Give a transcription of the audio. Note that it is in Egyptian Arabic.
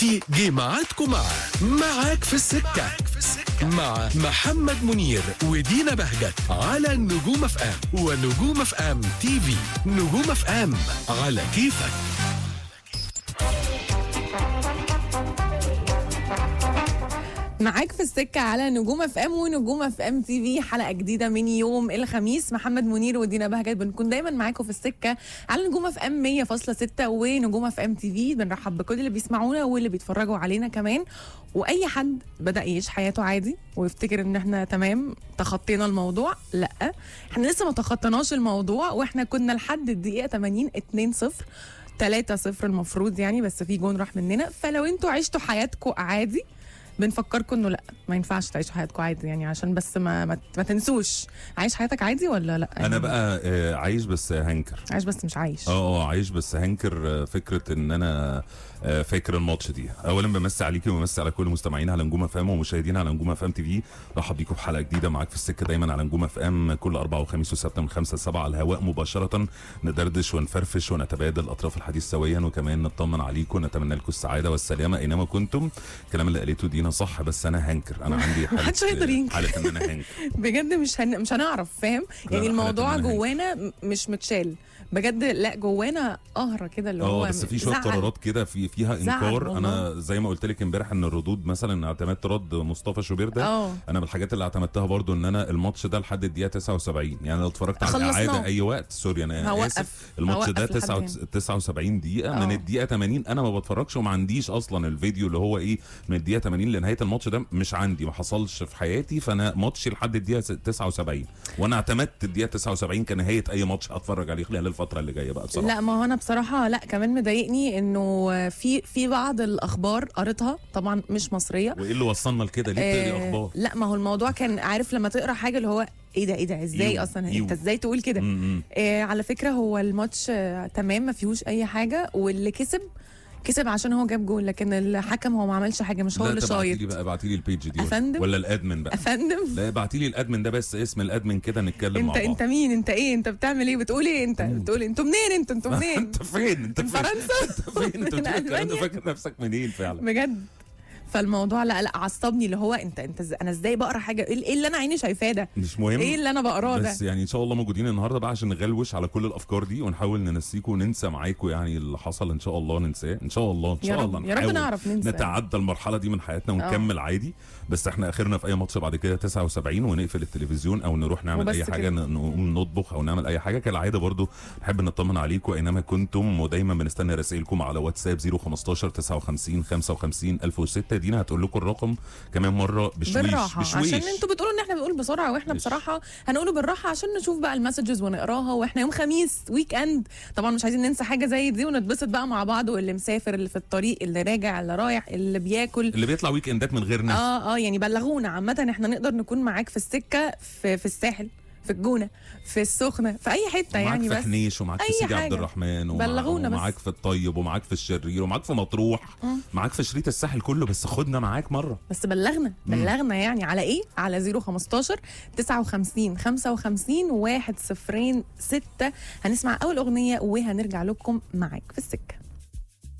جه معادكم مع معاك في السكة مع محمد منير ودينا بهجت على نجوم اف ام ونجوم اف ام تي في نجوم اف ام على كيفك معاك في السكة على نجوم اف ام ونجوم اف ام تي في حلقة جديدة من يوم الخميس محمد منير ودينا بهجت بنكون دايما معاكم في السكة على نجوم اف ام 100.6 ونجوم اف ام تي في بنرحب بكل اللي بيسمعونا واللي بيتفرجوا علينا كمان واي حد بدأ يعيش حياته عادي ويفتكر ان احنا تمام تخطينا الموضوع لا احنا لسه ما تخطيناش الموضوع واحنا كنا لحد الدقيقة 80 2 0 3 0 المفروض يعني بس في جون راح مننا فلو انتوا عشتوا حياتكم عادي بنفكركم انه لا ما ينفعش تعيشوا حياتكم عادي يعني عشان بس ما ما, ما تنسوش عايش حياتك عادي ولا لا انا بقى آه، عايش بس هنكر عايش بس مش عايش اه اه عايش بس هنكر آه، فكره ان انا آه، فاكر الماتش دي اولا بمسي عليكي وبمسي على كل المستمعين على نجوم اف ام ومشاهدينا على نجوم اف ام تي في رحب بيكم في حلقه جديده معاك في السكه دايما على نجوم اف ام كل اربع وخميس وسبت من خمسة لسبعة على الهواء مباشره ندردش ونفرفش ونتبادل اطراف الحديث سويا وكمان نطمن عليكم ونتمنى لكم السعاده والسلامه اينما كنتم الكلام اللي قالته دينا صح بس انا هنكر انا عندي حاله محدش هيقدر ينكر. حاله ان انا هنكر بجد مش هن... مش هنعرف فاهم لا، يعني لا، الموضوع حالة إن أنا جوانا م- مش متشال بجد لا جوانا قهره كده اللي هو اه بس في شويه زعل. قرارات كده في فيها زعل انكار والله. انا زي ما قلت لك امبارح ان الردود مثلا اعتمدت رد مصطفى شوبير ده اه انا من الحاجات اللي اعتمدتها برضو ان انا الماتش ده لحد الدقيقه 79 يعني لو اتفرجت على خلصناه. الاعاده اي وقت سوري انا هوقف. اسف الماتش ده هوقف لحد 9 هنا. 79 دقيقه اه. من الدقيقه 80 انا ما بتفرجش وما عنديش اصلا الفيديو اللي هو ايه من الدقيقه 80 لنهايه الماتش ده مش عندي ما حصلش في حياتي فانا ماتشي لحد الدقيقه 79 وانا اعتمدت الدقيقه 79 كنهايه اي ماتش اتفرج عليه خلال الفتره اللي جايه بقى بصراحه لا ما هو انا بصراحه لا كمان مضايقني انه في في بعض الاخبار قريتها طبعا مش مصريه وايه اللي وصلنا لكده ليه بتقري آه، اخبار لا ما هو الموضوع كان عارف لما تقرا حاجه اللي هو ايه ده ايه ده ازاي إيوه، اصلا إيوه. انت ازاي تقول كده م- م. آه على فكره هو الماتش آه تمام ما فيهوش اي حاجه واللي كسب كسب عشان هو جاب جول لكن الحكم هو ما عملش حاجه مش هو لا اللي تبعتي شايط لي بقى ابعتي لي البيج دي أفندم؟ ولا الادمن بقى افندم لا ابعتي لي الادمن ده بس اسم الادمن كده نتكلم انت مع بعض انت مين انت ايه انت بتعمل ايه بتقول ايه انت بتقول انتوا منين انتوا انتوا منين انت فين انت من فين فرنسا انت فين انت من بتقول الكلام ده ألمانيا؟ فاكر نفسك منين فعلا بجد فالموضوع لا لا عصبني اللي هو انت انت إز- انا ازاي بقرا حاجه ايه إيه اللي انا عيني شايفاه ده مش مهم ايه اللي انا بقراه ده بس يعني ان شاء الله موجودين النهارده بقى عشان نغلوش على كل الافكار دي ونحاول ننسيكم وننسى معاكم يعني اللي حصل ان شاء الله ننساه ان شاء الله ان يا شاء رب الله يا رب نحاول نعرف ننسى نتعدى المرحله دي من حياتنا ونكمل عادي بس احنا اخرنا في اي ماتش بعد كده 79 ونقفل التلفزيون او نروح نعمل وبس اي حاجه كده. ن- نقوم نطبخ او نعمل اي حاجه كالعاده برضو نحب نطمن عليكم اينما كنتم ودايما بنستنى رسائلكم على واتساب 015 59 55 1006 دينا هتقول لكم الرقم كمان مره بشويش بالراحه بشويش عشان انتوا بتقولوا ان احنا بنقول بسرعه واحنا مش- بصراحه هنقوله بالراحه عشان نشوف بقى المسجز ونقراها واحنا يوم خميس ويك اند طبعا مش عايزين ننسى حاجه زي دي ونتبسط بقى مع بعض واللي مسافر اللي في الطريق اللي راجع اللي رايح اللي بياكل اللي بيطلع ويك اندات من غير ناس اه اه يعني بلغونا عامة احنا نقدر نكون معاك في السكة في في الساحل في الجونة في السخنة في أي حتة ومعاك يعني في بس حنيش ومعاك في أي سيدي عبد حاجة. الرحمن ومع بلغونا بس. ومعاك في الطيب ومعاك في الشرير ومعاك في مطروح معاك في شريط الساحل كله بس خدنا معاك مره بس بلغنا بلغنا يعني على ايه على 015 59 55 1 0 6 هنسمع أول أغنية وهنرجع لكم معاك في السكة